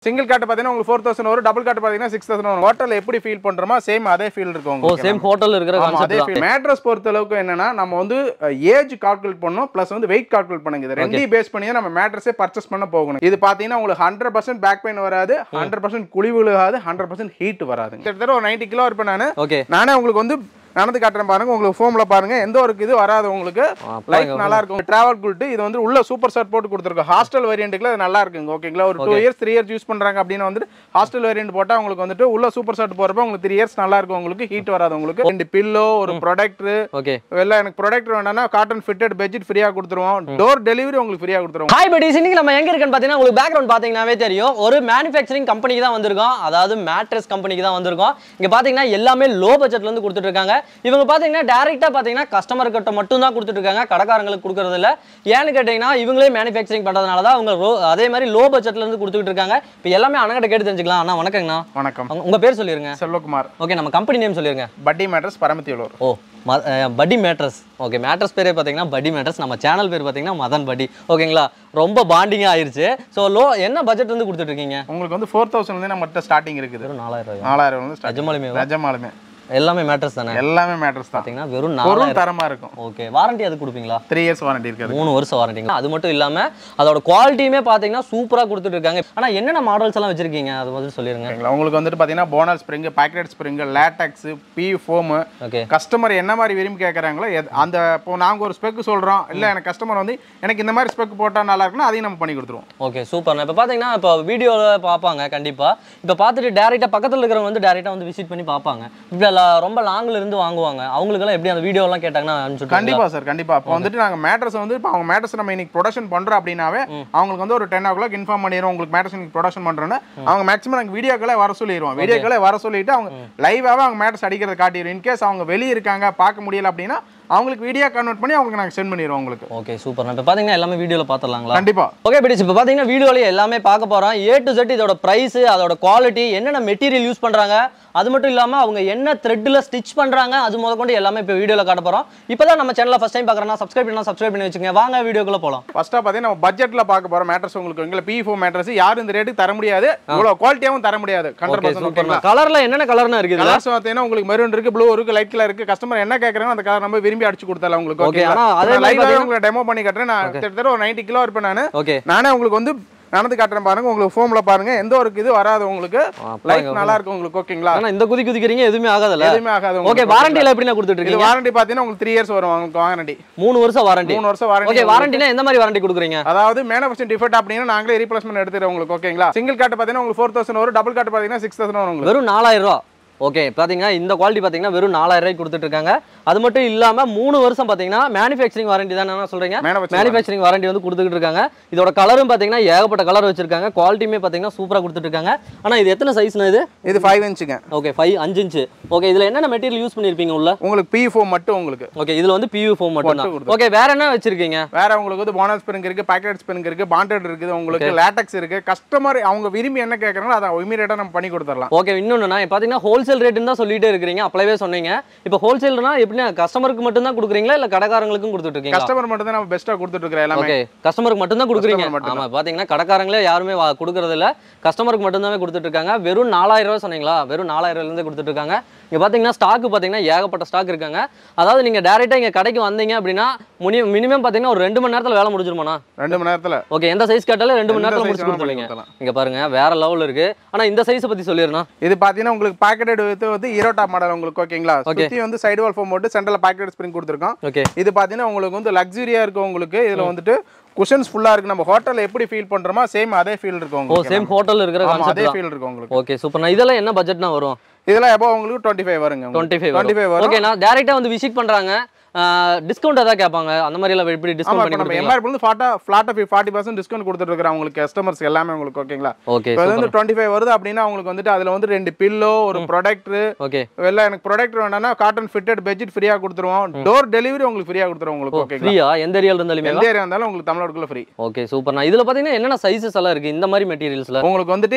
Single காட்டு பார்த்தீங்கன்னா உங்களுக்கு ஃபோர் தௌசண்ட் வரும் டபுள் காட்டு பார்த்தீங்கன்னா சிக்ஸ் தௌசண்ட் வரும் ஹோட்டல் எப்படி ஃபீல் பண்றோமோ சேம் அதே ஃபீல் இருக்கும் ஓ உங்களுக்கு சேம் ஹோட்டல் இருக்கிற ஆமா, அதே கான்செப்ட் தான் மேட்ரஸ் பொறுத்த அளவுக்கு என்னன்னா நம்ம வந்து ஏஜ் கால்குலேட் பண்ணணும் ப்ளஸ் வந்து வெயிட் கால்குலேட் பண்ணுங்க இது ரெண்டையும் பேஸ் பண்ணி தான் நம்ம மேட்ரஸே பர்ச்சேஸ் பண்ண போகணும் இது பாத்தீங்கன்னா உங்களுக்கு ஹண்ட்ரட் பர்சன்ட் பேக் பெயின் வராது ஹண்ட்ரட் பர்சன்ட் குழி விழுகாது ஹண்ட்ரட் பர்சன்ட் ஹீட் வராது கிட்டத்தட்ட ஒரு நைன்டி கிலோ இருப்பேன் நான் ஓகே நானே உங்களுக்கு வந்து நடந்து காட்டுறேன் பாருங்க உங்களுக்கு ஃபோம்ல பாருங்க எந்த ஒரு இது வராது உங்களுக்கு லைஃப் நல்லா இருக்கும் டிராவல் குல்ட்டு இது வந்து உள்ள சூப்பர் ஷர்ட் போட்டு கொடுத்துருக்கோம் ஹாஸ்டல் வேரியண்ட்டுக்குள்ள இது நல்லா இருக்குங்க ஓகேங்களா ஒரு two years three years use பண்றாங்க அப்படின்னு வந்துட்டு ஹாஸ்டல் வேரியண்ட் போட்டா உங்களுக்கு வந்துட்டு உள்ள சூப்பர் ஷர்ட் போறப்ப உங்களுக்கு த்ரீ இயர்ஸ் நல்லா இருக்கும் உங்களுக்கு ஹீட் வராது உங்களுக்கு ரெண்டு பில்லோ ஒரு ப்ரொடக்ட் ஓகே எல்லாம் எனக்கு ப்ரொடக்ட் வேணாம்னா காட்டன் ஃபிட்டட் பெட்ஷீட் ஃப்ரீயா கொடுத்துருவோம் டோர் டெலிவரி உங்களுக்கு ஃப்ரீயா கொடுத்துருவோம் ஹாய் பட்டீஸ் இன்னைக்கு நம்ம எங்க இருக்குன்னு பார்த்தீங்கன்னா உங்களுக்கு பேக்ரவுண்ட் பார்த்தீங்கன்னாவே தெரியும் ஒரு மேனுஃபேக்சரிங் கம்பெனிக்கு தான் வந்திருக்கோம் அதாவது மேட்ரஸ் கம்பெனிக்கு தான் வந்திருக்கோம் இங்க பார்த்தீங்கன்னா எல்லாமே லோ பட்ஜெட்ல இருந்து கொடுத்துட்டு இருக்காங்க இவங்க பார்த்தீங்கன்னா டேரெக்டாக பார்த்தீங்கன்னா கஸ்டமர் கிட்ட மட்டும் தான் கொடுத்துட்டு இருக்காங்க கடைக்காரங்களுக்கு கொடுக்கறது இல்ல ஏன்னு கேட்டிங்கன்னா இவங்களே மேனுஃபேக்சரிங் பண்றதுனால தான் அவங்க low- அதே மாதிரி லோ பட்ஜெட்ல இருந்து கொடுத்துட்டு இருக்காங்க இப்போ எல்லாமே அண்ணகிட்ட கேட்டு தெரிஞ்சுக்கலாம் அண்ணா வணக்கங்கண்ணா வணக்கம் உங்க- உங்க பேர் சொல்லிருங்க செல்வகுமார் ஓகே நம்ம கம்பெனி நேம் சொல்லிருங்க பட்டி மேட்டர்ஸ் பரமத்தியுள்ளூர் ஓ ம- அஹ் பட்டி மேட்ரஸ் ஓகே மேட்ரஸ் பேரே பார்த்தீங்கன்னா பட்டி மேட்ரஸ் நம்ம சேனல் பேர் பார்த்தீங்கன்னா மதன் பட்டி ஓகேங்களா ரொம்ப பாண்டிங்காக ஆயிருச்சு ஸோ லோ என்ன பட்ஜெட் வந்து கொடுத்துட்டு இருக்கீங்க உங்களுக்கு வந்து ஃபோர் தௌசண்ட் நம்மகிட்ட ஸ்டார்டிங் இருக்குது வெறும் நாலாயிரம் ரூபாய் நாலாயிரம் வந்து starting. நிஜமாலுமே நிஜமாலுமே எல்லாமே மேட்ரஸ் தானே எல்லாமே மேட்டர்ஸ் தான் பார்த்தீங்கன்னா வெறும் பொருள் நாலாயிரம் தரமா இருக்கும் ஓகே வாரண்டி அது கொடுப்பீங்களா த்ரீ இயர்ஸ் வாரண்டி இருக்குது மூணு வருஷம் வாரண்டிங்களா அது மட்டும் இல்லாமல் அதோட குவாலிட்டியுமே பார்த்தீங்கன்னா சூப்பராக கொடுத்துட்டு இருக்காங்க ஆனால் என்னென்ன மாடல்ஸ் எல்லாம் வச்சிருக்கீங்க அது வந்து சொல்லிருங்க ஓகேங்களா உங்களுக்கு வந்துட்டு பார்த்தீங்கன்னா bonnell spring pocket spring latex P foam okay customer என்ன மாதிரி விரும்பி கேட்குறாங்களோ அந்த இப்போ நாங்கள் ஒரு ஸ்பெக் சொல்கிறோம் இல்லை எனக்கு கஸ்டமர் வந்து எனக்கு இந்த மாதிரி ஸ்பெக் போட்டால் நல்லா இருக்குன்னா அதையும் நம்ம பண்ணி கொடுத்துருவோம் ஓகே சூப்பர் இப்போ பார்த்தீங்கன்னா இப்போ வீடியோவில் பார்ப்பாங்க கண்டிப்பாக இப்போ பார்த்துட்டு டேரெக்டாக பக்கத்தில் இருக்கிறவங்க வந்து டேரெக்டாக வந்து விசிட் பண்ணி பார்ப்பாங்க இப்போ ல- ரொம்ப லாங்கில் இருந்து வாங்குவாங்க அவங்களுக்கெல்லாம் எப்படி அந்த வீடியோலாம் கேட்டாங்கன்னா அனுப்பிச்சு கண்டிப்பா சார் கண்டிப்பா இப்போ வந்துட்டு நாங்கள் மேட்ரஸ் வந்து இப்போ அவங்க மேட்ரஸ் நம்ம இன்னைக்கு ப்ரொடக்ஷன் பண்றோம் அப்படின்னாவே அவங்களுக்கு வந்து ஒரு டென் ஓ கிளாக் இன்ஃபார்ம் பண்ணிடுவோம் உங்களுக்கு மேட்ரஸ் இன்னைக்கு ப்ரொடக்ஷன் பண்றோன்னு அவங்க மேக்ஸிமம் நாங்கள் வீடியோக்களே வர சொல்லிடுவோம் வீடியோக்களே வர சொல்லிட்டு அவங்க லைவாவே அவங்க மேட்ரஸ் அடிக்கிறத காட்டிடுவோம் இன்கேஸ் அவங்க வெளியே இருக்காங்க பார்க்க முடியல அப்படின்னா அவங்களுக்கு வீடியோ கன்வெர்ட் பண்ணி அவங்களுக்கு நாங்கள் சென்ட் பண்ணிடுவோம் உங்களுக்கு ஓகே சூப்பர் இப்போ பார்த்தீங்கன்னா எல்லாமே வீடியோவில் பார்த்துடலாங்களா கண்டிப்பா ஓகே பிடிச்சி இப்போ பார்த்தீங்கன்னா வீடியோலேயே எல்லாமே பார்க்க போகிறோம் ஏ டு செட் இதோட ப்ரைஸ் அதோட குவாலிட்டி என்னென்ன மெட்டீரியல் யூஸ் பண்ணுறாங்க அது மட்டும் இல்லாமல் அவங்க என்ன த்ரெட்டில் ஸ்டிச் பண்ணுறாங்க அது முதற்கொண்டு எல்லாமே இப்போ வீடியோவில் காட்ட போகிறோம் இப்போ தான் நம்ம சேனலில் ஃபஸ்ட் டைம் பார்க்குறோன்னா சப்ஸ்கிரைப் பண்ணா சப்ஸ்கிரைப் பண்ணி வச்சுங்க வாங்க வீடியோக்குள்ளே போகலாம் ஃபர்ஸ்டா பார்த்தீங்கன்னா நம்ம பட்ஜெட்ல பார்க்க போற மேட்ரஸ் உங்களுக்கு எங்களை பி ஃபோர் மேட்ரஸ் யாரும் இந்த ரேட்டுக்கு தர முடியாது இவ்வளோ குவாலிட்டியாவும் தர முடியாது ஹண்ட்ரட் ஓகே பர்சன்ட் சூப்பர் கலரில் என்னென்ன கலர்னா இருக்குது கலர்ஸ் பார்த்தீங்கன்னா உங்களுக்கு மெரூன் இருக்கு ப்ளூ இருக்கு லைட் கலர் இருக்கு கஸ்டமர் என்ன கேட்கறாங்க அந்த கலர் நம்ம விரும்பி அடிச்சு கொடுத்தலாம் உங்களுக்கு Okay, ஓகே ஆனா அதே அதே மாதிரி லைவ் பாத்தீங்கன்னா- உங்களுக்கு டெமோ பண்ணி காட்டுறேன் நான் கிட்டத்தட்ட ஒரு 90 கிலோ இருப்பேன் நான் ஓகே நானே உங்களுக்கு வந்து நடந்து காட்டுறேன் பாருங்க உங்களுக்கு ஃபோம்ல பாருங்க எந்த ஒரு இது வராது உங்களுக்கு லைஃப் நல்லா இருக்கும் உங்களுக்கு ஓகேங்களா ஆனால் இந்த குதி குதிக்கிறீங்க எதுவுமே ஆகாதுல்ல எதுவுமே ஆகாது ஓகே உங்களுக்கு. வாரண்டியில் எப்படிண்ணா கொடுத்துட்டு இது இருக்கீங்க வாரண்டி பார்த்தீங்கன்னா உங்களுக்கு த்ரீ இயர்ஸ் வரும் உங்களுக்கு வாரண்டி மூணு வருஷம் வாரண்டி மூணு வருஷம் வாரண்டி ஓகே வாரண்டினா எந்த மாதிரி வாரண்டி கொடுக்குறீங்க அதாவது மேனுஃபேக்சர் டிஃபெக்ட் அப்படின்னா நாங்களே ரீப்ளேஸ்மெண்ட் எடுத்துறோம் உங்களுக்கு ஓகேங்களா சிங்கிள் காட்டு பார்த்தீங்கன்னா உங்களுக்கு ஃபோர் தௌசண்ட் வரும் டபுள் காட்டு பார்த்தீங்கன்னா சிக்ஸ் தௌசண்ட் வரும் உங்களுக்கு வெறும் நாலாயிரம் ரூபா ஓகே பார்த்தீங்கன்னா இந்த குவாலிட்டி பார்த்தீங்கன்னா வெறும் நாலாயிரம் ரூபாய்க்கு கொடுத்துட்டு இருக்காங்க அது மட்டும் இல்லாமல் மூணு வருஷம் பார்த்தீங்கன்னா மேனுஃபேக்சரிங் வாரண்டி தான் என்ன சொல்றீங்க Manufacturing மேனுஃபேக்சரிங் வாரண்டி வந்து கொடுத்துட்டு இருக்காங்க இதோட கலரும் பார்த்தீங்கன்னா ஏகப்பட்ட கலர் வச்சிருக்காங்க குவாலிட்டியுமே பார்த்தீங்கன்னா சூப்பராக கொடுத்துட்டு இருக்காங்க ஆனால் இது எத்தனை சைஸ்னா இது இது ஃபைவ் இன்ச்சுங்க ஓகே ஃபைவ் அஞ்சு இன்ச்சு ஓகே இதில் என்னென்ன மெட்டீரியல் யூஸ் பண்ணியிருப்பீங்க உள்ள உங்களுக்கு பி ஃபோம் மட்டும் உங்களுக்கு ஓகே இதில் வந்து பியூ ஃபோம் மட்டும் தான் மட்டும் ஓகே வேற என்ன வச்சிருக்கீங்க வேற உங்களுக்கு வந்து போனஸ் ஸ்பிரிங் இருக்கு பேக்கெட் ஸ்பிரிங் இருக்கு பாண்டட் இருக்குது உங்களுக்கு லேட்டக்ஸ் இருக்கு கஸ்டமர் அவங்க விரும்பி என்ன கேட்கறாங்களோ அதை இமீடியட்டா நம்ம பண்ணி கொடுத்துடலாம் ஓகே இன்னொன்றுனா பார்த்தீங்கன்னா ஹோல்சேல் ரேட்டுன்னு தான் சொல்லிட்டே இருக்கிறீங்க அப்பளவே சொன்னீங்க இப்போ ஹோல்சேல்னா எப்படின்னா கஸ்டமருக்கு மட்டும் தான் கொடுக்குறீங்களா இல்லை கடைக்காரங்களுக்கும் கொடுத்துட்டு இருக்கீங்களா கஸ்டமர் மட்டும் தான் நம்ம பெஸ்ட்டா கொடுத்துட்டு இருக்கிறோம் எல்லாமே ஓகே கஸ்டமருக்கு மட்டும் தான் கொடுக்குறீங்க Customer மட்டும் ஆமா பாத்தீங்கன்னா கடைக்காரங்களே யாருமே வா- கொடுக்கறது இல்ல கஸ்டமருக்கு மட்டும் தான் கொடுத்துட்டு இருக்காங்க வெறும் நாலாயிரம் ரூபாய் சொன்னீங்களா வெறும் நாலாயிரம் ரூபாயில இருந்து கொடுத்துட்டு இருக்காங்க இங்க பாத்தீங்கன்னா ஸ்டாக் பாத்தீங்கன்னா ஏகப்பட்ட ஸ்டாக் இருக்காங்க அதாவது நீங்க டைரக்டா இங்க கடைக்கு வந்தீங்க அப்படின்னா மினிமம் பாத்தீங்கன்னா ஒரு ரெண்டு மணி நேரத்துல வேலை முடிஞ்சிருமாண்ணா ரெண்டு மணி நேரத்துல ஓகே எந்த சைஸ் கேட்டாலும் ரெண்டு மணி எந்த நேரத்துல size முடிச்சு வேணாலும் பண்ணி கொடுத்துருவீங்க கொடுத்துடலாம். இங்க பாருங்க வேற லெவல் இருக்கு ஆனா இந்த சைஸ் பத்தி சொல்லிடுறேன் இது பாத்தீங்கன்னா உங்களுக்கு பாக்கெட் வித் வந்து ஈரோட்டா மாடல் உங்களுக்கு ஓகேங்களா Okay. சுத்தி வந்து சைடு வால் ஃபோம் போட்டு சென்டர்ல பாக்கெட் ஸ்பிரிங் கொடுத்துருக்கோம் ஓகே இது பாத்தீங்கன்னா உங்களுக்கு வந்து லக்ஸுரியா இருக்கும் உங்களுக்கு இதுல வந்துட்டு குஷன்ஸ் ஃபுல்லா இருக்கு நம்ம ஹோட்டல்ல எப்படி ஃபீல் பண்றோமோ சேம் அதே ஃபீல் இருக்கும் ஓ உங்களுக்கு சேம் ஹோட்டல் இருக்கிற ஆமா, அதே கான்செப்ட் ஃபீல் இருக்கும் உங்களுக்கு ஓகே சூப்பர் இதெல்லாம் என்ன பட்ஜெட்னா வரும் இதெல்லாம் எப்போ உங்களுக்கு டுவெண்ட்டி ஃபைவ் வருங்க டுவெண்ட்டி ஃபைவ் டுவெண்ட்டி ஃபைவ் வரும் ஓகே நான் டேரெக்டாக வந்து விசிட் பண்ணுறாங்க டிஸ்கவுண்ட் ஏதாவது கேட்பாங்க அந்த மாதிரி எல்லாம் எப்படி ஆமா டிஸ்கவுண்ட் இப்போ பண்ணி நம்ம கொடுப்பீங்களா எம்ஆர்பி வந்து ஃபார்ட்டா ஃபிளாட்டா ஃபார்ட்டி பர்சன்ட் டிஸ்கவுண்ட் கொடுத்துட்டு இருக்கிறோம் உங்களுக்கு கஸ்டமர்ஸ் எல்லாமே உங்களுக்கு ஓகேங்களா ஓகே இப்போ வந்து டுவெண்ட்டி ஃபைவ் வருது அப்படின்னா உங்களுக்கு வந்துட்டு அதுல வந்து ரெண்டு பில்லோ ஒரு ப்ராடக்ட் ஓகே எல்லாம் எனக்கு ப்ராடக்ட் வேணாம்னா காட்டன் ஃபிட்டட் பெட்ஷீட் ஃப்ரீயா கொடுத்துருவோம் டோர் டெலிவரி உங்களுக்கு ஃப்ரீயா கொடுத்துருவோம் உங்களுக்கு ஓகேங்களா ஃப்ரீயா எந்த ஏரியால இருந்தாலுமே எந்த ஏரியா இருந்தாலும் உங்களுக்கு தமிழ்நாட்டுக்குள்ள ஃப்ரீ ஓகே சூப்பர்ண்ணா இதுல பாத்தீங்கன்னா என்னென்ன சைஸஸ் எல்லாம் இருக்கு இந்த மாதிரி மெட்டீரியல்ஸ்ல உங்களுக்கு வந்துட்டு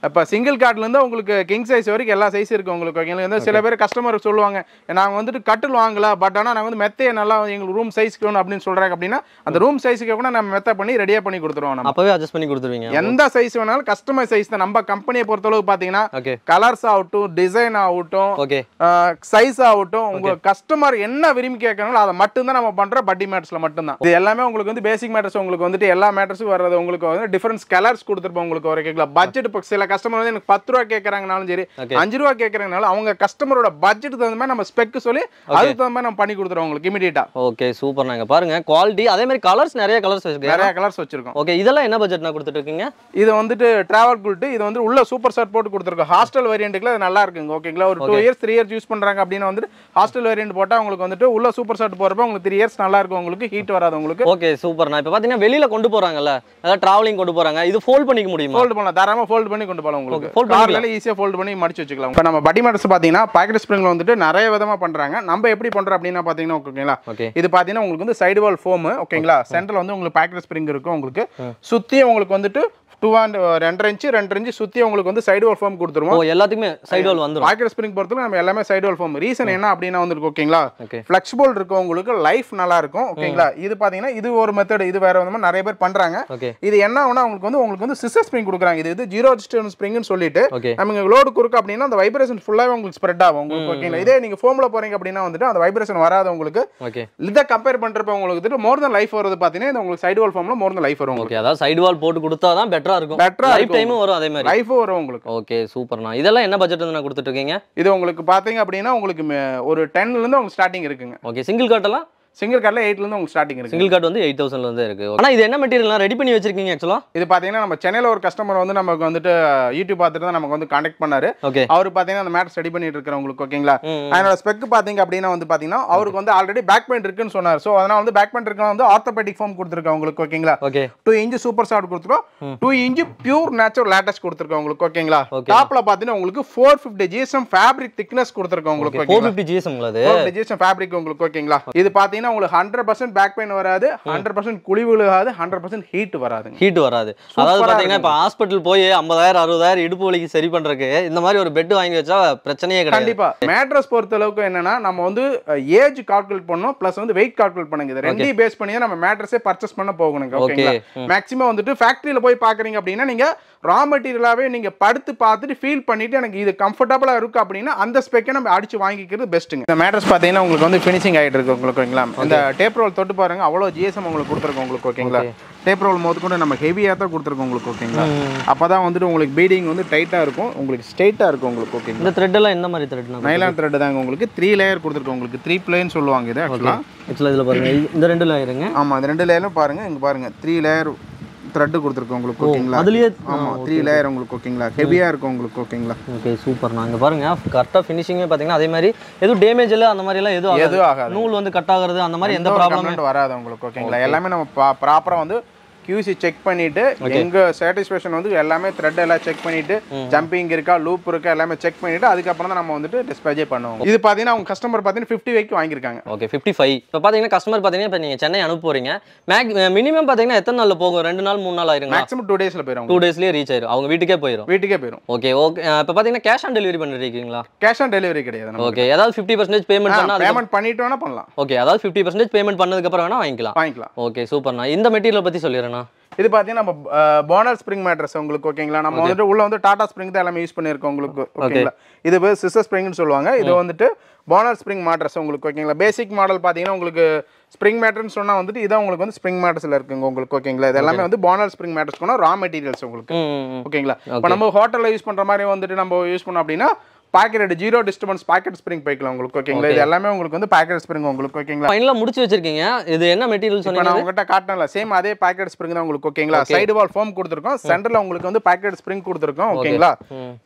இப்போ சிங்கிள் கார்ட்லேருந்து உங்களுக்கு கிங் சைஸ் வரைக்கும் எல்லா சைஸ் இருக்கு உங்களுக்கு ஓகேங்களா வந்து சில பேர் கஸ்டமர் சொல்லுவாங்க நாங்கள் வந்துட்டு கட்டில் வாங்கல பட் ஆனால் நாங்கள் வந்து மெத்தையை நல்லா எங்களுக்கு ரூம் சைஸ்க்கு வேணும் அப்படின்னு சொல்றாங்க அப்படின்னா அந்த ரூம் சைஸுக்கு கூட நம்ம மெத்தை பண்ணி ரெடியாக பண்ணி கொடுத்துருவோம் நம்ம அப்பவே அட்ஜஸ்ட் பண்ணி கொடுத்துருவீங்க எந்த சைஸ் வேணாலும் கஸ்டமர் சைஸ் தான் நம்ம கம்பெனியை பொறுத்தளவுக்கு பார்த்தீங்கன்னா ஓகே கலர்ஸ் ஆகட்டும் டிசைன் ஆகட்டும் ஓகே சைஸ் ஆகட்டும் உங்க கஸ்டமர் என்ன விரும்பி கேட்கறாங்களோ அதை மட்டும்தான் நம்ம பண்ற பட்டி மேட்டர்ஸ்ல மட்டும்தான் இது எல்லாமே உங்களுக்கு வந்து பேசிக் மேட்டர்ஸ் உங்களுக்கு வந்துட்டு எல்லா மேட்டர்ஸும் வர்றது உங்களுக்கு வந்து டிஃபரன்ஸ் கலர்ஸ் கொடுத்துருப்போம் உங்களுக்கு ஒரு கேட்கலாம் பட்ஜெட் இப்போ சில கஸ்டமர் வந்து எனக்கு பத்து ரூபா கேட்கறாங்கனாலும் சரி Okay. அஞ்சு ரூபா கேட்கறாங்கனாலும் அவங்க கஸ்டமரோட பட்ஜெட் தகுந்த மாதிரி நம்ம ஸ்பெக் சொல்லி அதுக்கு தகுந்த மாதிரி நம்ம பண்ணி கொடுத்துருவோம் உங்களுக்கு இமீடியட்டா ஓகே சூப்பர் நாங்க பாருங்க குவாலிட்டி அதே மாதிரி கலர்ஸ் நிறைய கலர்ஸ் வச்சிருக்கேன் நிறைய கலர்ஸ் வச்சிருக்கோம் ஓகே இதெல்லாம் என்ன பட்ஜெட்னா கொடுத்துட்டு இருக்கீங்க இது வந்துட்டு டிராவல் குல்ட்டு இது வந்து உள்ள சூப்பர் ஷார்ட் போட்டு கொடுத்துருக்கோம் ஹாஸ்டல் வேரியண்ட்டுக்குள்ள அது நல்லா இருக்குங்க ஓகேங்களா ஒரு two years three years use பண்றாங்க அப்படின்னு வந்துட்டு ஹாஸ்டல் வேரியண்ட் போட்டா உங்களுக்கு வந்துட்டு உள்ள சூப்பர் ஷார்ட் போறப்ப உங்களுக்கு த்ரீ இயர்ஸ் நல்லா இருக்கும் உங்களுக்கு ஹீட் வராது உங்களுக்கு ஓகே சூப்பர் நான் இப்போ பார்த்தீங்கன்னா வெளியில கொண்டு போறாங்கல்ல அதாவது டிராவலிங் கொண்டு போறாங்க இது ஃபோல்ட் பண்ணிக்க முடியுமா ஃபோல்ட் பண்ணலாம் தாராளமா ஃபோல்ட் பண்ணி கொண்டு போகலாம் உங்களுக்கு Okay, fold கார்ல ஈஸியா ஃபோல்ட் பண்ணி மடிச்சு வச்சுக்கலாம் இப்போ நம்ம பட்டி மேட்டர்ஸ் பாத்தீங்கன்னா பாக்கெட் ஸ்ப்ரிங்ல வந்துட்டு நிறைய விதமா பண்றாங்க நம்ம எப்படி பண்றோம் அப்படின்னா பாத்தீங்கன்னா ஓகேங்களா ஓகே இது பாத்தீங்கன்னா உங்களுக்கு வந்து சைடு வால் ஃபோம் ஓகேங்களா சென்டர்ல வந்து உங்களுக்கு பாக்கெட் ஸ்ப்ரிங் இருக்கும் உங்களுக்கு சுத்தி உங்களுக்கு வந்துட்டு டூ அண்ட் ரெண்டரை இன்ச்சு ரெண்டரை இன்ச்சு சுத்தி உங்களுக்கு வந்து சைடு வால் ஃபோம் கொடுத்துருவோம் ஓ எல்லாத்துக்குமே சைடு வால் வந்துரும் பாக்கெட் ஸ்ப்ரிங் பொறுத்தவரை நம்ம எல்லாமே சைடு வால் ஃபோம் ரீசன் என்ன அப்படின்னா வந்துருக்கு ஓகேங்களா ஓகே ஃபிளெக்சிபிள் இருக்கும் உங்களுக்கு லைஃப் நல்லா இருக்கும் ஓகேங்களா இது பாத்தீங்கன்னா இது ஒரு மெத்தட் இது வேற வந்து நிறைய பேர் பண்றாங்க ஓகே இது என்ன ஆகுனா உங்களுக்கு வந்து உங்களுக்கு வந்து சிஸ்டர் ஸ்ப்ரிங் கொடுக்குறாங்க இது இது ஜீரோ டிஸ்டன் ஸ்ப்ரிங்னு சொல்லிட்டு ஓகே நமக்கு லோடு குறுக்கு அப்படின்னா அந்த வைப்ரேஷன் ஃபுல்லாவே உங்களுக்கு ஸ்ப்ரெட் ஆகும் உங்களுக்கு ஓகேங்களா இதே நீங்க ஃபோம்ல போறீங்க அப்படின்னா வந்துட்டு அந்த வைப்ரேஷன் வராது உங்களுக்கு ஓகே இதை கம்பேர் பண்றப்ப உங்களுக்கு வந்துட்டு மோர் தன் லைஃப் வருது பாத்தீங்கன்னா இது உங்களுக்கு சைடு வால் ஃபார்ம்ல மோர் தன் லைஃப் வரும் உங்களுக்கு ஓகே அதாவது சைடு வால் போட்டு கொடுத்தா தான் பெட்டரா இருக்கும் Better ஆ லைஃப் இருக்கும். டைமும் வரும் அதே மாதிரி லைஃபும் வரும் உங்களுக்கு ஓகே சூப்பர்ண்ணா இதெல்லாம் என்ன பட்ஜெட் வந்து நான் கொடுத்துட்டு இருக்கீங்க இது உங்களுக்கு பாத்தீங்க அப்படின்னா உங்களுக்கு மே- ஒரு டென்ல இருந்து உங்களுக்கு ஸ்டார்டிங் இருக்குங்க ஓகே சிங்கிள் காட்டெல்லாம் சிங்கிள் கார்டில் எயிட்ல இருந்து உங்களுக்கு ஸ்டார்டிங் இருக்கு சிங்கிள் கார்டு வந்து எயிட் தௌசண்ட்ல இருந்து இருக்கு ஆனா இது என்ன மெட்டீரியல்லாம் ரெடி பண்ணி வச்சிருக்கீங்க ஆக்சுவலா இது பாத்தீங்கன்னா நம்ம சென்னையில ஒரு கஸ்டமர் வந்து நமக்கு வந்துட்டு யூடியூப் பார்த்துட்டு தான் நமக்கு வந்து கான்டாக்ட் பண்ணாரு ஓகே அவர் பாத்தீங்கன்னா அந்த மேட்ச் ரெடி பண்ணிட்டு இருக்கிற உங்களுக்கு ஓகேங்களா ம். அதனோட ஸ்பெக் பாத்தீங்க அப்படின்னா வந்து பாத்தீங்கன்னா அவருக்கு வந்து ஆல்ரெடி பேக் பெயின் இருக்குன்னு சொன்னார் ஸோ அதனால வந்து பேக் பெயின் இருக்க வந்து ஆர்த்தோபெடிக் ஃபார்ம் கொடுத்துருக்கோம் உங்களுக்கு ஓகேங்களா okay two inch super soft கொடுத்துருக்கோம் two inch pure natural latex கொடுத்துருக்கோம் உங்களுக்கு ஓகேங்களா Okay. டாப்ல பாத்தீங்கன்னா உங்களுக்கு four fifty GSM fabric thickness கொடுத்துருக்கோம் உங்களுக்கு ஃபோர் ஓகேங்களா ஃபிஃப்டி ஜிஎஸ் உங்களது டிஜிஷன் ஃபேப்ரிக் உங்களுக்கு ஓகேங்களா இது பாத்தீங்கன்னா உங்களுக்கு ஹண்ட்ரட் பர்சன்ட் பேக் பெயின் வராது ஹண்ட்ரட் பர்சன்ட் குழி விழுகாது ஹண்ட்ரட் பர்சன்ட் ஹீட் வராதுங்க ஹீட் வராது அதாவது பாத்தீங்கன்னா இப்போ ஹாஸ்பிட்டல் போய் ஐம்பதாயிரம் அறுபதாயிரம் இடுப்பு வலிக்கு சரி பண்றதுக்கு இந்த மாதிரி ஒரு பெட் வாங்கி வச்சா பிரச்சனையே கிடையாது கண்டிப்பா மேட்ரஸ் பொறுத்த அளவுக்கு என்னன்னா நம்ம வந்து ஏஜ் கால்குலேட் பண்ணணும் பிளஸ் வந்து வெயிட் கால்குலேட் பண்ணுங்க இது ரெண்டையும் பேஸ் பண்ணி தான் நம்ம மேட்ரஸே பர்ச்சேஸ் பண்ண போகணுங்க ஓகேங்களா Okay. மேக்ஸிமம் வந்துட்டு ஃபேக்டரியில போய் பாக்குறீங்க அப்படின்னா நீங்க ரா மெட்டீரியலாவே நீங்க படுத்து பார்த்துட்டு ஃபீல் பண்ணிட்டு எனக்கு இது கம்ஃபர்டபுளா இருக்கு அப்படின்னா அந்த ஸ்பெக்கை நம்ம அடிச்சு வாங்கிக்கிறது பெஸ்ட்டுங்க இந்த மேட்ரஸ் பாத்தீங்கன்னா உங்களுக்கு வந்து ஃபினிஷிங் ஆயிட்டு இருக்கு உங்களுக்கு ஓகேங்களா இந்த டேப் ரோல் தொட்டு பாருங்க அவ்வளோ ஜிஎஸ்எம் உங்களுக்கு கொடுத்துருக்கோம் உங்களுக்கு ஓகேங்களா டேப் ரோல் மோது கூட நம்ம ஹெவியாக தான் கொடுத்துருக்கோம் உங்களுக்கு ஓகேங்களா அப்பதான் வந்துட்டு உங்களுக்கு பீடிங் வந்து டைட்டா இருக்கும் உங்களுக்கு ஸ்ட்ரைட்டா இருக்கும் உங்களுக்கு ஓகேங்களா இந்த த்ரெட் எல்லாம் எந்த மாதிரி த்ரெட்னா நைலான் த்ரெட் தாங்க உங்களுக்கு த்ரீ லேயர் கொடுத்துருக்கோம் உங்களுக்கு த்ரீ பிளேன்னு சொல்லுவாங்க இது ஆக்சுவலாக ஆக்சுவலாக இதில் பாருங்க இ- இந்த ரெண்டு லாயிருங்க ஆமாம் இது ரெண்டு லேயரும் பாருங்க இங்க பாருங்க த்ரீ லேயர் த்ரெட் கொடுத்துருக்கோம் உங்களுக்கு ஓகேங்களா அதுலயே ஆமாம் த்ரீ லேயர் உங்களுக்கு ஓகேங்களா ஹெவியாக இருக்கும் உங்களுக்கு ஓகேங்களா ஓகே சூப்பர் நான் இங்க பாருங்க கரெக்டாக ஃபினிஷிங்கே பார்த்தீங்கன்னா அதே மாதிரி எதுவும் டேமேஜ் இல்லை அந்த மாதிரி எல்லாம் எதுவும் ஆகாது. எதுவும் ஆகாது நூல் வந்து கட் ஆகுறது அந்த மாதிரி எந்த எந்த ப்ராப்ளமும் கம்ப்ளைண்ட் வராது உங்களுக்கு ஓகேங்களா எல்லாமே நம்ம ப்ராப்பராக வந்து QC செக் பண்ணிட்டு எங்க சாட்டிஸ்ஃபேக்ஷன் வந்து எல்லாமே த்ரெட் எல்லாம் செக் பண்ணிட்டு ஜம்பிங் இருக்கா லூப் இருக்கா எல்லாமே செக் பண்ணிட்டு அதுக்கப்புறம் தான் நம்ம வந்துட்டு டிஸ்பேஜே பண்ணுவோம் இது பார்த்தீங்கன்னா அவங்க கஸ்டமர் பார்த்தீங்கன்னா ஃபிஃப்டி வரைக்கும் வாங்கியிருக்காங்க ஓகே ஃபிஃப்டி ஃபைவ் இப்போ பார்த்தீங்கன்னா கஸ்டமர் பார்த்தீங்கன்னா இப்போ நீங்கள் சென்னை அனுப்ப போறீங்க மேக் மினிமம் பார்த்தீங்கன்னா எத்தனை நாளில் போகும் ரெண்டு நாள் மூணு நாள் ஆயிருங்களா மேக்ஸிமம் டூ டேஸில் போயிடும் டூ டேஸ்லேயே ரீச் ஆயிரும் அவங்க வீட்டுக்கே போயிடும் வீட்டுக்கே போயிடும் ஓகே ஓகே இப்போ பார்த்தீங்கன்னா கேஷ் ஆன் டெலிவரி பண்ணிருக்கீங்களா கேஷ் ஆன் டெலிவரி கிடையாது நம்ம ஓகே ஏதாவது ஃபிஃப்டி பர்சன்டேஜ் பேமெண்ட் பண்ணா அதுக்கு- பேமெண்ட் பண்ணிட்டு வேணா பண்ணலாம் ஓகே அதாவது ஃபிஃப்டி பர்சன்டேஜ் பேமெண்ட் பண்ணதுக்கப்புறம் வேணா வாங்கிக்கலாம் வாங்கிக்கலாம் ஓகே சூப்பர்ண்ணா இந்த மெட்டீரியல் பற்றி சொல்லிடுறேண்ணா இது பார்த்தீங்கன்னா நம்ம போனர் ஸ்ப்ரிங் மேட்ரஸ் உங்களுக்கு ஓகேங்களா நம்ம வந்துட்டு உள்ள வந்து டாடா ஸ்ப்ரிங் தான் எல்லாமே யூஸ் பண்ணியிருக்கோம் உங்களுக்கு ஓகேங்களா இது பேர் சிஸ்டர் ஸ்ப்ரிங்னு சொல்லுவாங்க இது வந்துட்டு போனர் ஸ்ப்ரிங் மேட்ரஸ் உங்களுக்கு ஓகேங்களா பேசிக் மாடல் பார்த்தீங்கன்னா உங்களுக்கு ஸ்ப்ரிங் மேட்டர்னு சொன்னா வந்துட்டு இதான் உங்களுக்கு வந்து ஸ்ப்ரிங் மேட்டர்ஸ்ல இருக்குங்க உங்களுக்கு ஓகேங்களா இது எல்லாமே வந்து போனர் ஸ்ப்ரிங் மேட்டர்ஸ் கொண்டா ரா மெட்டீரியல்ஸ் உங்களுக்கு ம் ம், ம் ஓகேங்களா இப்போ நம்ம ஹோட்டலில் யூஸ் பண்ற மாதிரி வந்துட்டு நம்ம யூஸ் பண்ணோம் அப்படின்னா pocket zero disturbance pocket spring போய்க்கலாம் உங்களுக்கு ஓகேங்களா இது எல்லாமே உங்களுக்கு வந்து பாக்கெட் ஸ்ப்ரிங் உங்களுக்கு ஓகேங்களா ஃபைனலாக முடிச்சு வச்சிருக்கீங்க இது என்ன மெட்டீரியல் இப்போ சொன்னீங்க நான் உங்ககிட்ட காட்டினல சேம் அதே பாக்கெட் ஸ்ப்ரிங் தான் உங்களுக்கு ஓகேங்களா சைடு வால் ஃபோம் கொடுத்துருக்கோம் சென்டர்ல உங்களுக்கு வந்து பாக்கெட் ஸ்ப்ரிங் கொடுத்துருக்கோம் ஓகேங்களா ம்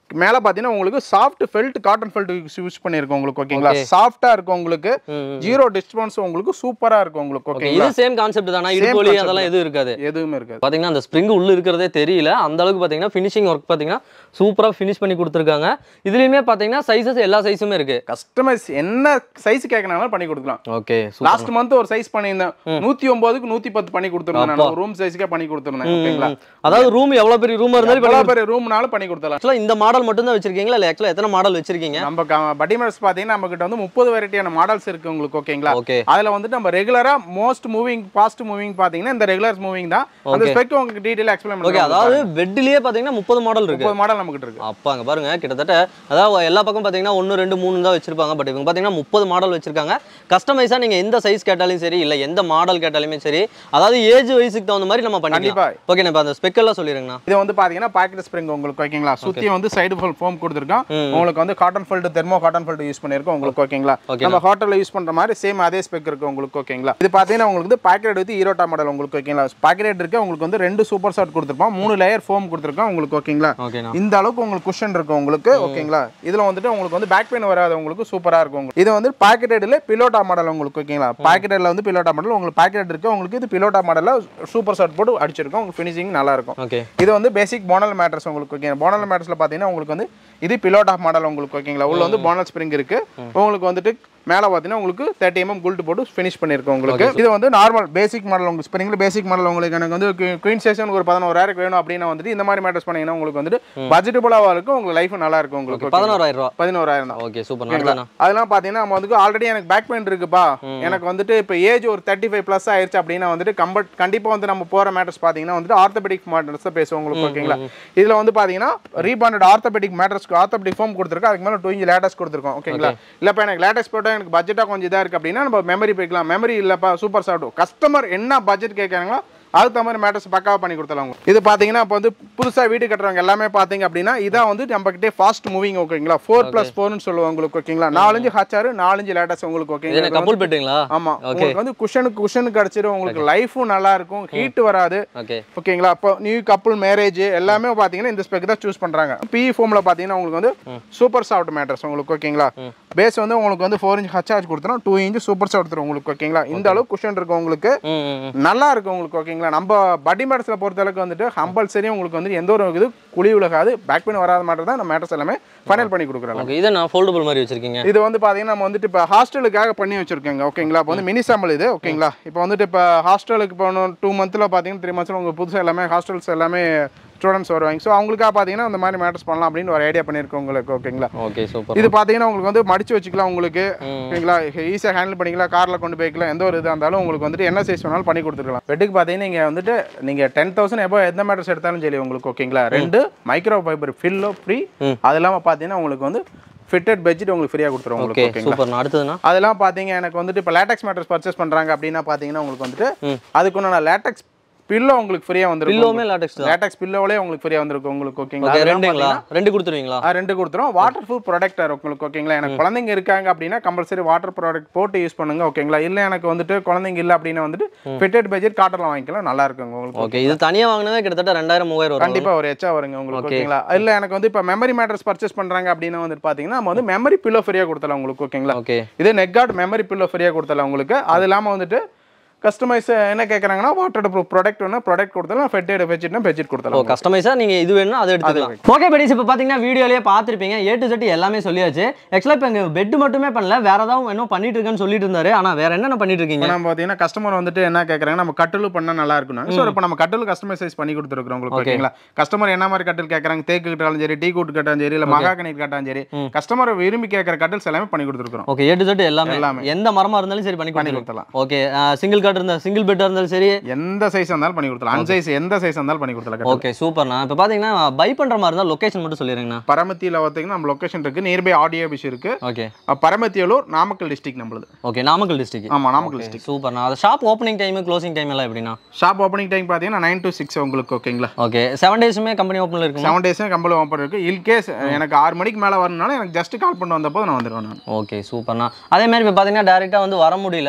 மேலே பார்த்தீங்கன்னா உங்களுக்கு soft felt cotton felt use பண்ணியிருக்கோம் உங்களுக்கு ஓகேங்களா சாஃப்டாக இருக்கும் உங்களுக்கு ஜீரோ டிஸ்டன்ஸ் உங்களுக்கு சூப்பராக இருக்கும் உங்களுக்கு ஓகே ஓகேங்களா இது சேம் கான்செப்ட் தானா இடுப்பு அதெல்லாம் எதுவும் இருக்காது எதுவுமே இருக்காது பாத்தீங்கன்னா அந்த ஸ்ப்ரிங் உள்ள இருக்கிறதே தெரியல அந்த அளவுக்கு பாத்தீங்கன்னா ஃபினிஷிங் ஒர்க் பாத்தீங்கன்னா சூப்பரா ஃபினிஷ் பண்ணி கொடுத்துருக்காங்க இதுலயுமே பாத்தீங்கன்னா சைஸஸ் எல்லா சைஸுமே இருக்கு கஸ்டமைஸ் என்ன சைஸ் கேட்கறாலும் பண்ணி கொடுக்கலாம் ஓகே லாஸ்ட் மந்த் ஒரு சைஸ் பண்ணியிருந்தேன் நூத்தி ஒன்பதுக்கு நூத்தி பத்து பண்ணி கொடுத்துருந்தேன் நான் ரூம் சைஸ்க்கே பண்ணி கொடுத்துருந்தேன் ஓகேங்களா அதாவது ரூம் எவ்வளவு பெரிய ரூமா இருந்தாலும் எவ்வளவு பெரிய ரூம்னாலும் பண்ணி கொடுத்துடலாம் ஆக்சுவலா இந்த மாடல் மட்டும் தான் வச்சிருக்கீங்களா இல்ல ஆக்சுவலா எத்தனை மாடல் வச்சிருக்கீங்க நம்ம பட்டிமர்ஸ் பாத்தீங்கன்னா நம்ம கிட்ட வந்து முப்பது வெரைட்டியான மாடல்ஸ் இருக்கு உங்களுக்கு ஓகேங்களா ஓகே அதுல வந்துட்டு நம்ம ரெகுலரா மோஸ்ட் மூவிங் ஃபாஸ்ட் மூவிங் பாத்தீங்கன்னா இந்த ரெகுலர் மூவிங் தான் அந்த ஸ்பெக் உங்களுக்கு டீடைல் எக்ஸ்பிளைன் ஓகே பண்ணுங்க அதாவது பெட்லயே பாத்தீங்கன்னா முப்பது மாடல் இருக்கு முப்பது மாடல் நம்ம கிட்ட இருக்கு அப்பா அங்க பாருங்க கிட்டத்தட்ட அதாவது எல்லா பக்கம் பாத்தீங்கன்னா ஒன்னு ரெண்டு மூணு தான் வச்சிருப்பாங்க பட் இவங்க பாத்தீங்கன்னா முப்பது மாடல் வச்சிருக்காங்க கஸ்டமைஸா நீங்க எந்த சைஸ் கேட்டாலும் சரி இல்ல எந்த மாடல் கேட்டாலுமே சரி அதாவது ஏஜ் வயசுக்கு தகுந்த மாதிரி நம்ம பண்ணிக்கலாம் கண்டிப்பா ஓகே நான் இப்ப அந்த ஸ்பெக் எல்லாம் சொல்லிருங்கண்ணா இது வந்து பாத்தீங்கன்னா பாக்கெட் ஸ்ப்ரிங் உங்களுக்கு ஓகேங்களா சுத்தி வந்து சைடு ஃபுல் ஃபோம் கொடுத்துருக்கோம் உங்களுக்கு வந்து cotton felt thermo cotton felt use பண்ணிருக்கோம் உங்களுக்கு ஓகேங்களா Okay. நம்ம ஹோட்டல்ல யூஸ் பண்ற மாதிரி சேம் அதே ஸ்பெக் இருக்கு உங்களுக்கு ஓகேங்களா இது பாத்தீங்கன்னா உங்களுக்கு வந்து பாக்கெட் வந்து ஈரோட்டா மாடல் உங்களுக்கு ஓகேங்களா பாக்கெட் இருக்கு உங்களுக்கு வந்து ரெண்டு சூப்பர் ஷாட் கொடுத்துருப்போம் மூணு லேயர் ஃபோம் கொடுத்துருக்கோம் உங்களுக்கு ஓகேங்களா ஓகேண்ணா இந்த அளவுக்கு உங்களுக்கு குஷன் இருக்கும் உங்களுக்கு ஓகேங்களா இதுல வந்துட்டு உங்களுக்கு வந்து பேக் பெயின் வராது உங்களுக்கு சூப்பரா இருக்கும் உங்களுக்கு இது வந்து பாக்கெட்டட்ல பிலோட்டா மாடல் உங்களுக்கு ஓகேங்களா பாக்கெட்ல வந்து பிலோட்டா மாடல் உங்களுக்கு பாக்கெட் இருக்கு உங்களுக்கு இது பிலோட்டா மாடல்ல சூப்பர் ஷாட் போட்டு அடிச்சிருக்கோம் உங்களுக்கு ஃபினிஷிங் நல்லா இருக்கும் ஓகே இது வந்து பேசிக் போனல் மேட்ரஸ் உங்களுக்கு ஓகே போனல் மேட்ரஸ்ல பாத்தீங்கன்னா உங்களுக்கு வந்து இது பிலோட் ஆஃப் மாடல் உங்களுக்கு ஓகேங்களா உள்ள வந்து போனல் ஸ்ப்ரிங் இருக்கு உங்களுக்கு வந்துட்டு மேல பாத்தீங்கன்னா உங்களுக்கு தேர்ட்டி எம்எம் குல்ட் போட்டு ஃபினிஷ் பண்ணிருக்கோம் உங்களுக்கு இது வந்து நார்மல் பேசிக் மாடல் உங்களுக்கு ஸ்ப்ரிங்ல பேசிக் மாடல் உங்களுக்கு எனக்கு வந்து குயின் ஸ்டேஷன் ஒரு பதினோராயிரம் வேணும் அப்படின்னா வந்துட்டு இந்த மாதிரி மேட்டர்ஸ் பண்ணீங்கன்னா உங்களுக்கு வந்துட்டு பட்ஜெட்டபுளாக இருக்கும் உங்களுக்கு லைஃப் நல்லா இருக்கும் உங்களுக்கு பதினோராயிரம் ரூபா பதினோராயிரம் தான் ஓகே சூப்பர் நல்லதாண்ணா அதெல்லாம் பாத்தீங்கன்னா நம்ம வந்து ஆல்ரெடி எனக்கு பேக் பெயின் இருக்குப்பா எனக்கு வந்துட்டு இப்போ ஏஜ் ஒரு தேர்ட்டி ஃபைவ் ப்ளஸ் ஆயிருச்சு அப்படின்னா வந்துட்டு கம்பட் கண்டிப்பா வந்து நம்ம போற மேட்டர்ஸ் பாத்தீங்கன்னா வந்துட்டு ஆர்த்தோபெடிக் மேட்டர்ஸ் தான் பேசுவோம் உங்களுக்கு ஓகேங்களா இதுல வந்து பாத்தீங்கன்னா ரீபாண்டட் ஆர்த்தோபெடிக் மேட்டர்ஸ்க்கு ஆர்த்தோபெடிக் ஃபோம் கொடுத்துருக்கோம் அதுக்கு மேல டூ இன்ச் லேட்டஸ்ட் கொடுத்துருக்கோம் ஓகேங்களா இல்லப்பா எனக்கு லேட்டஸ்ட் போட்டா எனக்கு பட்ஜெட்டா கொஞ்சம் இதா இருக்கு அப்படின்னா நம்ம மெமரி போய்க்கலாம் மெமரி இல்லப்பா சூப்பர் சாஃப்ட் கஸ்டமர் என்ன பட்ஜெட் கேட்கறாங்களோ அதுக்கு தகுந்த மாதிரி மேட்டர்ஸ் பக்காவாக பண்ணி கொடுத்தலாம் உங்களுக்கு இது பார்த்தீங்கன்னா இப்போ வந்து புதுசாக வீடு கட்டுறவங்க எல்லாமே பார்த்தீங்க அப்படின்னா இதான் வந்து நம்ம கிட்டே ஃபாஸ்ட் மூவிங் ஓகேங்களா ஃபோர் ப்ளஸ் ஃபோர்னு சொல்லுவாங்க உங்களுக்கு ஓகேங்களா நாலஞ்சு ஹச்சாரு நாலஞ்சு லேட்டஸ்ட் உங்களுக்கு இது ஓகேங்களா என்ன கப்புள் பெட்டுங்களா ஆமா உங்களுக்கு வந்து குஷனுக்கு குஷனுக்கு கிடைச்சிரும் உங்களுக்கு லைஃபும் நல்லா இருக்கும் ஹீட் வராது ஓகே ஓகேங்களா அப்போ நியூ கப்புள் மேரேஜ் எல்லாமே பார்த்தீங்கன்னா இந்த ஸ்பெக் தான் சூஸ் பண்றாங்க பிஇ ஃபோம்ல பார்த்தீங்கன்னா உங்களுக்கு வந்து சூப்பர் சாஃப்ட் மேட்டர்ஸ் உங்களுக்கு ஓகேங்களா பேஸ் வந்து உங்களுக்கு வந்து ஃபோர் இன்ச் ஹச்சார்ஜ் கொடுத்துரும் டூ இன்ச் சூப்பர் சாஃப்ட் தரும் உங்களுக்கு ஓகேங்களா இந்த அளவுக்கு குஷன் இருக்கும் உங்களுக்கு ம் ம், ம் நல்லா இருக்கும் உங்களுக்கு ஓகேங்களா நம்ம பட்டி மேட்டர்ஸில் பொறுத்த அளவுக்கு வந்துட்டு கம்பல்சரி உங்களுக்கு வந்து எந்த ஒரு இது குழி விலகாது பேக் பெயின் வராத மாதிரி தான் நம்ம மேட்டர்ஸ் எல்லாமே ஃபைனல் பண்ணி கொடுக்குறோம் ஓகே இதை நான் ஃபோல்டபுள் மாதிரி வச்சிருக்கீங்க இது வந்து பாத்தீங்கன்னா நம்ம வந்துட்டு இப்போ ஹாஸ்டலுக்காக பண்ணி வச்சிருக்கோங்க ஓகேங்களா இப்போ வந்து மினி சாம்பிள் இது ஓகேங்களா இப்போ வந்துட்டு இப்போ ஹாஸ்டலுக்கு இப்போ டூ மந்த்தில் பார்த்தீங்கன்னா த்ரீ மந்த்ஸில் உங்களுக்கு புதுசாக எல்லாமே ஹாஸ்டல்ஸ் எல்லாமே ஸ்டூடெண்ட்ஸ் வருவாங்க ஸோ அவங்களுக்காக பார்த்தீங்கன்னா இந்த மாதிரி மேட்டர்ஸ் பண்ணலாம் அப்படின்னு ஒரு ஐடியா பண்ணியிருக்கோம் உங்களுக்கு ஓகேங்களா ஓகே சூப்பர் இது பார்த்தீங்கன்னா உங்களுக்கு வந்து மடிச்சு வச்சுக்கலாம் உங்களுக்கு ஓகேங்களா ஈஸியாக ஹேண்டில் பண்ணிக்கலாம் காரில் கொண்டு போய்க்கலாம் எந்த ஒரு இதாக இருந்தாலும் உங்களுக்கு வந்துட்டு என்ன சைஸ் வேணாலும் பண்ணி கொடுத்துருக்கலாம் பெட்டுக்கு பார்த்தீங்கன்னா நீங்கள் வந்துட்டு நீங்கள் டென் தௌசண்ட் எப்போ எந்த மேட்டர்ஸ் எடுத்தாலும் சரி உங்களுக்கு ஓகேங்களா ரெண்டு மைக்ரோ ஃபைபர் ஃபில்லோ ஃப்ரீ அது இல்லாமல் பார்த்தீங்கன்னா உங்களுக்கு வந்து ஃபிட்டட் பெட்ஜெட் உங்களுக்கு ஃப்ரீயாக கொடுத்துருவோம் ஓகே உங்களுக்கு ஓகேங்களா சூப்பர் அடுத்ததுண்ணா அதெல்லாம் பார்த்தீங்க எனக்கு வந்துட்டு இப்போ லேட்டக்ஸ் மேட்டர்ஸ் பர்ச்சேஸ் பண்ணுறாங்க அப்படின்னா பார்த்தீங்கன்னா உங்களுக்கு வந்துட்டு அதுக்குன்னு லேட்டக்ஸ் பில்லோ உங்களுக்கு ஃப்ரீயாக வந்துருக்கும் பில்லோமே லாட்டெக்ஸ் தான் லேட்டக்ஸ் பில்லோவிலே உங்களுக்கு ஃப்ரீயாக வந்திருக்கும் உங்களுக்கு ஓகேங்களா ஓகே அதெல்லாம் ரெண்டுங்களா ரெண்டு கொடுத்துருவீங்களா ஆ, ரெண்டு கொடுத்துரும் வாட்டர் ப்ரூஃப் ப்ரொடக்டர் உங்களுக்கு ஓகேங்களா எனக்கு குழந்தைங்க இருக்காங்க அப்படின்னா கம்பல்சரி வாட்டர் ப்ராடக்ட் போட்டு யூஸ் பண்ணுங்க ஓகேங்களா இல்லை எனக்கு வந்துட்டு குழந்தைங்க இல்லை அப்படின்னா வந்துட்டு ஃபிட்டட் பட்ஜெட் காட்டர்ல வாங்கிக்கலாம் நல்லா இருக்குங்க உங்களுக்கு ஓகே இது தனியா வாங்கினதே கிட்டத்தட்ட ரெண்டாயிரம் மூவாயிரம் வரும் கண்டிப்பா ஒரு எச்சா வருங்க உங்களுக்கு ஓகேங்களா இல்ல எனக்கு வந்து இப்போ மெமரி மேட்டர்ஸ் பர்ச்சேஸ் பண்றாங்க அப்படின்னா வந்துட்டு பாத்தீங்கன்னா நம்ம வந்து மெமரி பில்லோ ஃப்ரீயா கொடுத்தலாம் உங்களுக்கு ஓகேங்களா ஓகே இது நெக் கார்டு மெமரி பில்லோ ஃப்ரீயா கொடுத்தலாம் உங்களுக்கு அது இல்லாம வந்துட்டு கஸ்டமைஸ் என்ன கேட்குறாங்கன்னா வாட்டர் ப்ரூஃப் ப்ராடக்ட் வேணும் ப்ராடக்ட் கொடுத்தலாம் ஃபெட்டட் பெட்ஜெட்னா பெட்ஜெட் ஓ கொடுத்தலாம் கஸ்டமைஸா நீங்க இது வேணும்னா அதை எடுத்துக்கலாம் ஓகே பெடிஸ் இப்போ பாத்தீங்கன்னா வீடியோலயே பார்த்திருப்பீங்க ஏ டு செட் எல்லாமே சொல்லியாச்சு ஆக்சுவலா இப்போ எங்க பெட் மட்டுமே பண்ணல வேற ஏதாவது என்ன பண்ணிட்டு இருக்கேன்னு சொல்லிட்டு இருந்தாரு ஆனா வேற என்னென்ன பண்ணிட்டு இருக்கீங்க இப்போ நம்ம பார்த்தீங்கன்னா கஸ்டமர் வந்துட்டு என்ன கேட்குறாங்க நம்ம கட்டில் பண்ணா நல்லா இருக்கணும் ஸோ இப்போ நம்ம கட்டில் கஸ்டமைசைஸ் பண்ணி கொடுத்துருக்கோம் உங்களுக்கு ஓகேங்களா கஸ்டமர் என்ன மாதிரி கட்டில் கேட்குறாங்க தேக்கு கட்டாலும் சரி டீ கூட் கட்டாலும் சரி இல்லை மகாகனி கட்டாலும் சரி கஸ்டமர் விரும்பி கேட்குற கட்டில்ஸ் எல்லாமே பண்ணி கொடுத்துருக்கோம் ஓகே ஏ டு செட் எல்லாமே எல்லாமே. எந்த மரமா இருந்தாலும் சரி பண்ணி பண்ணி கொடுத்துருவோம் கொடுத்தலாம் ஓகே சிங்கிள் கார்டு இருந்தா சிங்கிள் பெட்டா இருந்தாலும் சரி எந்த சைஸ் இருந்தாலும் பண்ணி கொடுத்தலாம் அன்சைஸ் எந்த சைஸ் இருந்தாலும் பண்ணி கொடுத்தலாம் ஓகே சூப்பர்ண்ணா இப்போ பாத்தீங்கன்னா பை பண்ற மாதிரி இருந்தா லொகேஷன் மட்டும் சொல்லிடுங்கண்ணா பரமத்தியில் பார்த்தீங்கன்னா நம்ம லொக்கேஷன் இருக்கு நியர்பை ஆடியோ பிஷ் இருக்கு ஓகே அஹ் பரமத்தியலூர் நாமக்கல் டிஸ்ட்ரிக்ட் நம்மளுது ஓகே நாமக்கல் டிஸ்ட்ரிக்ட் ஆமா நாமக்கல் டிஸ்ட்ரிக்ட் சூப்பர்ண்ணா அது shop opening time closing time எல்லாம் எப்படின்னா ஷாப் ஓப்பனிங் டைம் பார்த்தீங்கன்னா நைன் to சிக்ஸ் உங்களுக்கு ஓகேங்களா ஓகே செவன் டேஸுமே கம்பெனி ஓப்பனில் இருக்குமா செவன் டேஸும் கம்பெனி ஓப்பன் இருக்கு இன்கேஸ் எனக்கு ஆறு மணிக்கு மேலே வரணும்னால எனக்கு ஜஸ்ட் கால் பண்ணி வந்தப்போ நான் வந்துடுவேன் நான் ஓகே சூப்பர்ண்ணா அதே மாதிரி இப்போ பார்த்தீங்கன்னா டேரெக்டாக வந்து வர முடியல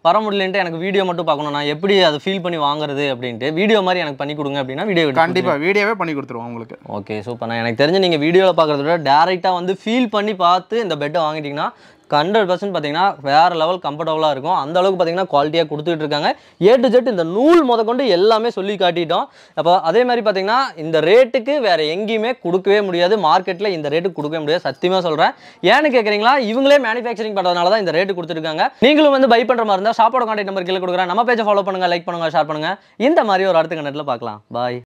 வர முடியலன்ட்டு எனக்கு வீடியோ மட்டும் பார்க்கணும் நான் எப்படி அதை ஃபீல் பண்ணி வாங்குறது அப்படின்ட்டு வீடியோ மாதிரி எனக்கு பண்ணி கொடுங்க அப்படின்னா வீடியோ கண்டிப்பா வீடியோவே பண்ணி கொடுத்துருவோம் உங்களுக்கு ஓகே சூப்பர் நான் எனக்கு தெரிஞ்சு நீங்கள் வீடியோவில் பார்க்குறத விட டேரெக்டாக வந்து ஃபீல் பண்ணி பார்த்து இந்த பெட்டை வாங்கிட்டீங்கன்னா ஹண்ட்ரட் பர்சன்ட் பார்த்தீங்கன்னா வேறு லெவல் கம்ஃபர்டபுளாக இருக்கும் அந்த அளவுக்கு பார்த்தீங்கன்னா குவாலிட்டியாக கொடுத்துட்டு இருக்காங்க ஏ டு ஜெட் இந்த நூல் முதற்கொண்டு எல்லாமே சொல்லி காட்டிட்டோம் அப்போ அதே மாதிரி பார்த்தீங்கன்னா இந்த ரேட்டுக்கு வேறு எங்கேயுமே கொடுக்கவே முடியாது மார்க்கெட்டில் இந்த ரேட்டுக்கு கொடுக்கவே முடியாது சத்தியமாக சொல்கிறேன் ஏன்னு கேட்குறீங்களா இவங்களே மேனுஃபேக்சரிங் பண்ணுறதுனால தான் இந்த ரேட்டு கொடுத்துருக்காங்க நீங்களும் வந்து பை பண்ணுற மாதிரி இருந்தால் ஷாப்போட கான்டாக்ட் நம்பர் கீழே கொடுக்குறேன் நம்ம பேஜை ஃபாலோ பண்ணுங்கள் லைக் பண்ணுங்கள் ஷேர் பண்ணுங்கள் இந்த மாதிரி ஒரு அடுத்த கண்டத்தில் பார்க்கலாம் பாய்